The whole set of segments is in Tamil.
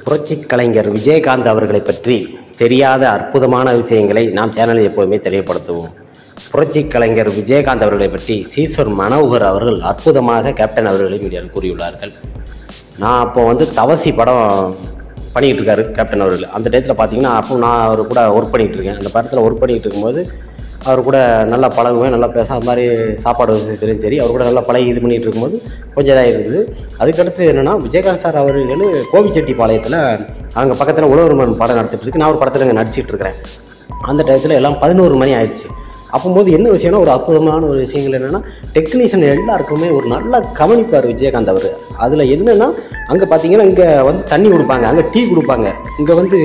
புரட்சி கலைஞர் விஜயகாந்த் அவர்களை பற்றி தெரியாத அற்புதமான விஷயங்களை நாம் சேனலில் எப்போதுமே தெரியப்படுத்துவோம் புரட்சி கலைஞர் விஜயகாந்த் அவர்களை பற்றி சீஸ்வர் மனோகர் அவர்கள் அற்புதமாக கேப்டன் அவர்களை மீடியாவில் கூறியுள்ளார்கள் நான் அப்போ வந்து தவசி படம் பண்ணிக்கிட்டு இருக்காரு கேப்டன் அவர்கள் அந்த டயத்தில் பார்த்தீங்கன்னா அப்போ நான் அவர் கூட ஒர்க் பண்ணிகிட்டு இருக்கேன் அந்த படத்தில் ஒர்க் பண்ணிகிட்டு இருக்கும்போது அவர் கூட நல்லா பழகுவேன் நல்லா பேச அது மாதிரி சாப்பாடு விஷயத்துலையும் சரி அவர் கூட நல்லா பழகி இது பண்ணிகிட்டு இருக்கும்போது கொஞ்சம் இதாக இருந்தது அதுக்கடுத்து என்னென்னா விஜயகாந்த் சார் அவர்கள் கோபிச்செட்டிப்பாளையத்தில் அங்கே பக்கத்தில் உழவர்மன் படம் நடத்திட்டு இருக்கு நான் ஒரு படத்தில் இங்கே நடிச்சிட்டு இருக்கிறேன் அந்த டயத்தில் எல்லாம் பதினோரு மணி ஆயிடுச்சு அப்போது என்ன விஷயம்னா ஒரு அற்புதமான ஒரு விஷயங்கள் என்னென்னா டெக்னீஷியன் எல்லாருக்குமே ஒரு நல்லா கவனிப்பார் விஜயகாந்த் அவர் அதில் என்னென்னா அங்கே பார்த்தீங்கன்னா இங்கே வந்து தண்ணி கொடுப்பாங்க அங்கே டீ கொடுப்பாங்க இங்கே வந்து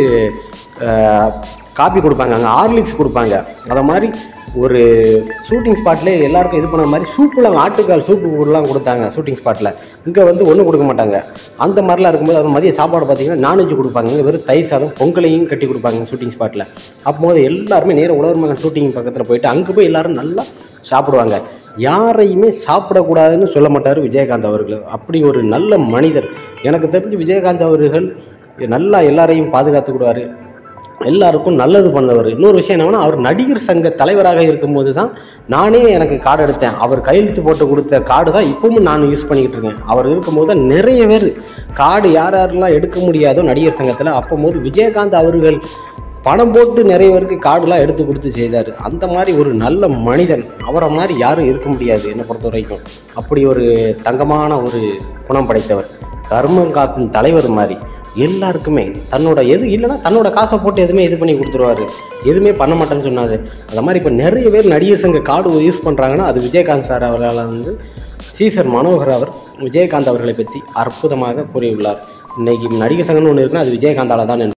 காப்பி கொடுப்பாங்க அங்கே ஹார்லிக்ஸ் கொடுப்பாங்க அதை மாதிரி ஒரு ஷூட்டிங் ஸ்பாட்லேயே எல்லாருக்கும் இது பண்ண மாதிரி சூப்புலாம் ஆட்டுக்கால் சூப்பு கூடலாம் கொடுத்தாங்க ஷூட்டிங் ஸ்பாட்டில் இங்கே வந்து ஒன்றும் கொடுக்க மாட்டாங்க அந்த மாதிரிலாம் இருக்கும்போது அது மதிய சாப்பாடு பார்த்தீங்கன்னா நான்வெஜ் கொடுப்பாங்க இங்க வெறும் தயிர் சாதம் பொங்கலையும் கட்டி கொடுப்பாங்க ஷூட்டிங் ஸ்பாட்டில் அப்போது எல்லாருமே நேராக உழவர் மகன் ஷூட்டிங் பக்கத்தில் போயிட்டு அங்கே போய் எல்லாரும் நல்லா சாப்பிடுவாங்க யாரையுமே சாப்பிடக்கூடாதுன்னு சொல்ல மாட்டார் விஜயகாந்த் அவர்கள் அப்படி ஒரு நல்ல மனிதர் எனக்கு தெரிஞ்சு விஜயகாந்த் அவர்கள் நல்லா எல்லாரையும் பாதுகாத்துக்கிடுவார் எல்லாருக்கும் நல்லது பண்ணவர் இன்னொரு விஷயம் என்னன்னா அவர் நடிகர் சங்க தலைவராக இருக்கும்போது தான் நானே எனக்கு கார்டு எடுத்தேன் அவர் கையெழுத்து போட்டு கொடுத்த கார்டு தான் இப்பவும் நான் யூஸ் பண்ணிக்கிட்டு இருக்கேன் அவர் இருக்கும்போது தான் நிறைய பேர் கார்டு யார் யாரெல்லாம் எடுக்க முடியாதோ நடிகர் சங்கத்தில் அப்போது விஜயகாந்த் அவர்கள் பணம் போட்டு நிறைய பேருக்கு கார்டுலாம் எடுத்து கொடுத்து செய்தார் அந்த மாதிரி ஒரு நல்ல மனிதன் அவரை மாதிரி யாரும் இருக்க முடியாது என்னை பொறுத்த வரைக்கும் அப்படி ஒரு தங்கமான ஒரு குணம் படைத்தவர் தர்மம் காக்கும் தலைவர் மாதிரி எல்லாருக்குமே தன்னோட எது இல்லைன்னா தன்னோட காசை போட்டு எதுவுமே இது பண்ணி கொடுத்துருவாரு எதுவுமே பண்ண மாட்டேன்னு சொன்னார் அந்த மாதிரி இப்போ நிறைய பேர் நடிகர் சங்க கார்டு யூஸ் பண்ணுறாங்கன்னா அது விஜயகாந்த் சார் அவர்களால் வந்து சீசர் மனோகர் அவர் விஜயகாந்த் அவர்களை பற்றி அற்புதமாக கூறியுள்ளார் இன்னைக்கு நடிகர் சங்கம்னு ஒன்று இருக்குன்னா அது விஜயகாந்தால தான்